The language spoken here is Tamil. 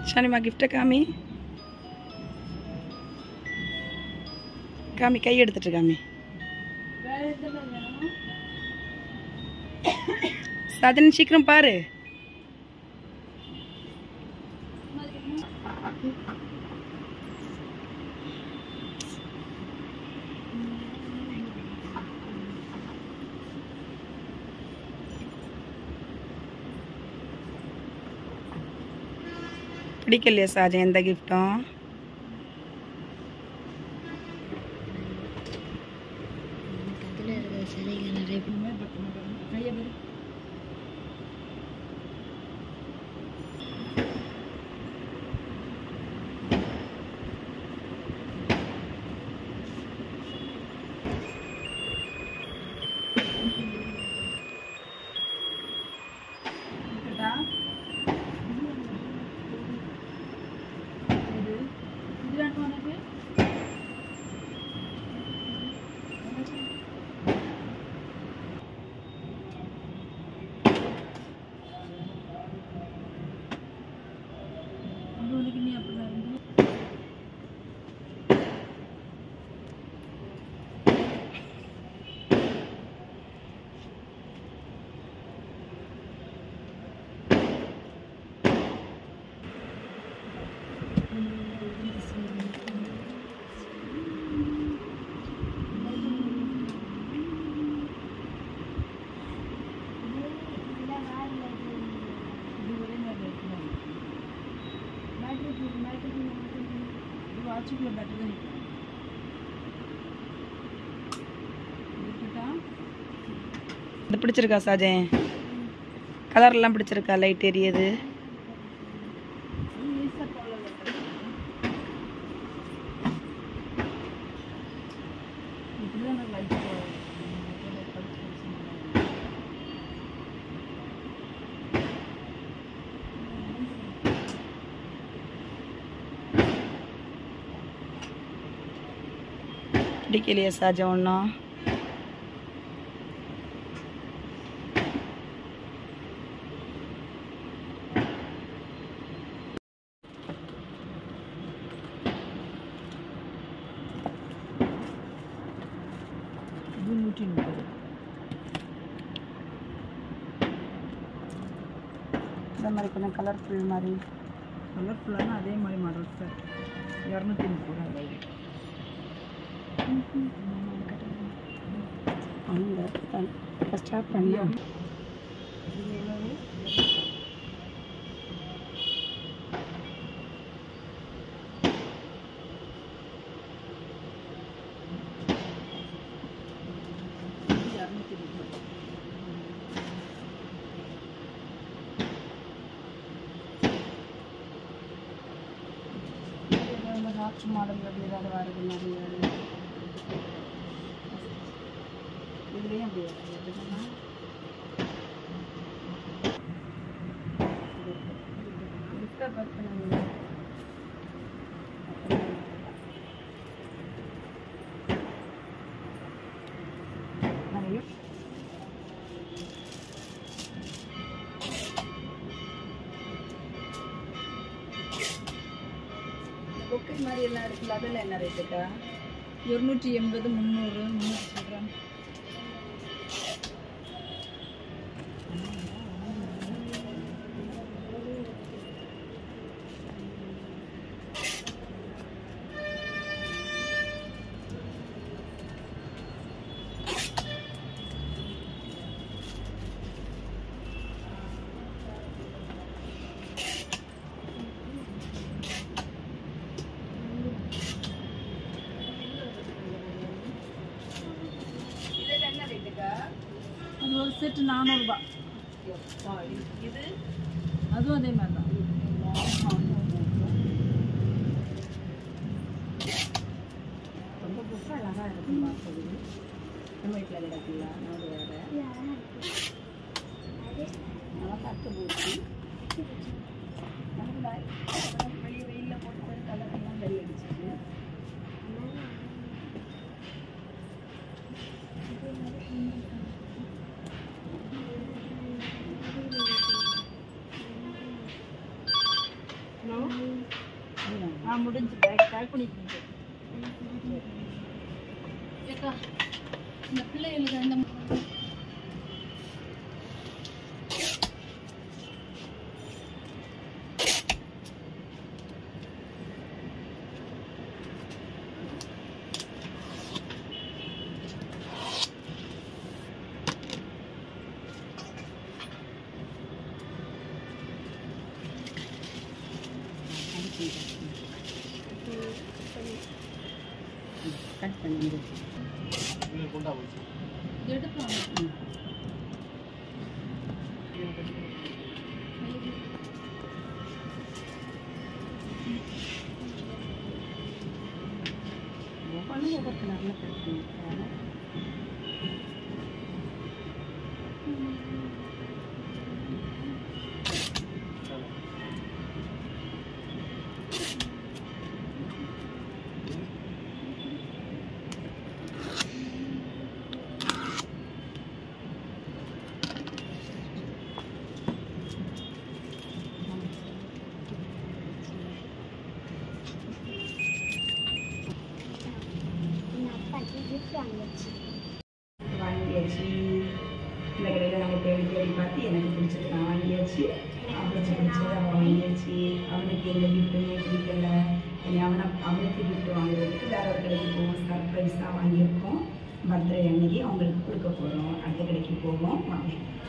ஷானிமா கிஃப்ட்டை காமி காமி கை எடுத்துட்டு காமி சதன் சீக்கிரம் பாரு பிடிக்கலையா சாஜன் எந்த கிஃப்ட்டும் அதில் இருக்கிற சிலைகள் நிறைய இது பிடிச்சிருக்கா சாஜன் கலர்லாம் பிடிச்சிருக்கா லைட் எரியுது பிடிக்கலையா சாஜன் ஒன்றும் இந்த மாதிரி கொஞ்சம் கலர்ஃபுல் மாதிரி கலர்ஃபுல்லான அதே மாதிரி மாடல் சார் இரநூத்தி முப்பது ரூபாய் அங்கே ஸ்டார்ட் பண்ணியா ஹார்ட் மாடல் அப்படி ஏதாவது வருது நிறைய இதுலேயும் அப்படி வருதுன்னா கிஃப்டாக பேக் பண்ணுங்க நிறைய பொக்கை மாதிரி எல்லாம் இருக்குல்ல அதெல்லாம் என்ன ரேட்டுக்கா இருநூற்றி எண்பது முந்நூறு முந்நூற்றி சொல்கிறேன் இதெல்லாம் என்ன ரேட்டுக்கா அது ஒரு செட்டு நானூறுபா இது அதுவும் அதே மாதிரி தான் ரொம்ப புதுசாக அழகாக இருக்கும் பார்க்குறது நம்ம வீட்டில் கிடக்குல்ல அது வேறு நல்லா பட்டு பூச்சி நல்லா வெளியே வெயிலில் போட்டு கலர்லாம் கறி அடிச்சிட்டு ஹலோ ஆ முடிஞ்சு பேக் பேக் பண்ணிட்டு ஏக்கா இந்த பிள்ளைகளுக்கு அந்த கட் பண்ணி எடுக்கலாம் ஒவ்வொன்றும் ஒவ்வொரு கலரில் கட் பண்ணியிருக்காங்க வாங்கியாச்சு இந்த கடையில் நம்ம தேடி தேடி பார்த்து எனக்கு பிடிச்சது நான் வாங்கியாச்சு அவனுக்கு பிடிச்சது அவன் வாங்கியாச்சு அவனுக்கு எந்த கிஃப்ட்டுமே பிடிக்கல இனி அவனை அவனுக்கு கிஃப்ட் வாங்குறதுக்கு வேற ஒரு கடைக்கு போவோம் சர்ப்ரைஸாக வாங்கியிருக்கோம் பர்த்டே அன்னைக்கு அவங்களுக்கு கொடுக்க போகிறோம் அடுத்த கடைக்கு போவோம் வாங்க